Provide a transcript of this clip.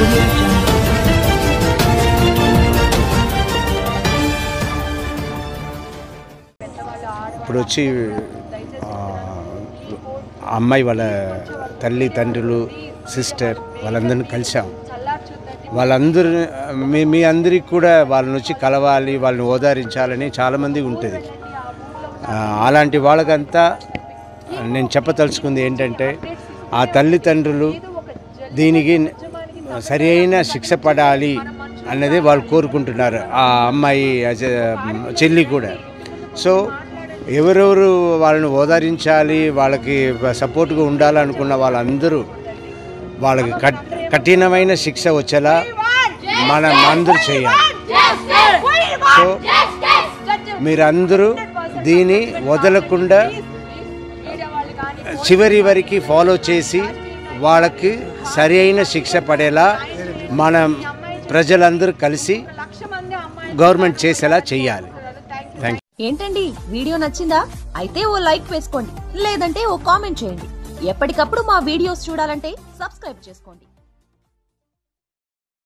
audio jungle. ఇప్పుడు వచ్చి ఆ, అమ్మాయి వాళ్ళ తల్లి తండ్రులు సిస్టర్ వాళ్ళందరిని కలిసాం వాళ్ళందరూ మీ మీ అందరికి కూడా వాళ్ళని వచ్చి కలవాలి వాళ్ళని ఓదారించాలని చాలామంది ఉంటుంది ఆ, అలాంటి వాళ్ళకంతా నేను చెప్పదలుచుకుంది ఏంటంటే ఆ తల్లిదండ్రులు దీనికి సరి అయిన శిక్ష పడాలి అన్నది వాళ్ళు కోరుకుంటున్నారు ఆ అమ్మాయి అజ- చెల్లి కూడా సో ఎవరెవరు వాళ్ళని ఓదారించాలి వాళ్ళకి సపోర్ట్గా ఉండాలనుకున్న వాళ్ళందరూ వాళ్ళకి కట్ కఠినమైన శిక్ష వచ్చేలా మనం అందరూ చేయాలి సో మీరందరూ దీన్ని వదలకుండా చివరి వరకు ఫాలో చేసి వాళ్ళకి సరి అయిన శిక్ష పడేలా మనం ప్రజలందరూ కలిసి గవర్నమెంట్ చేసేలా చేయాలి థ్యాంక్ ఏంటండి వీడియో నచ్చిందా అయితే ఓ లైక్ వేసుకోండి లేదంటే ఓ కామెంట్ చేయండి ఎప్పటికప్పుడు మా వీడియోస్ చూడాలంటే సబ్స్క్రైబ్ చేసుకోండి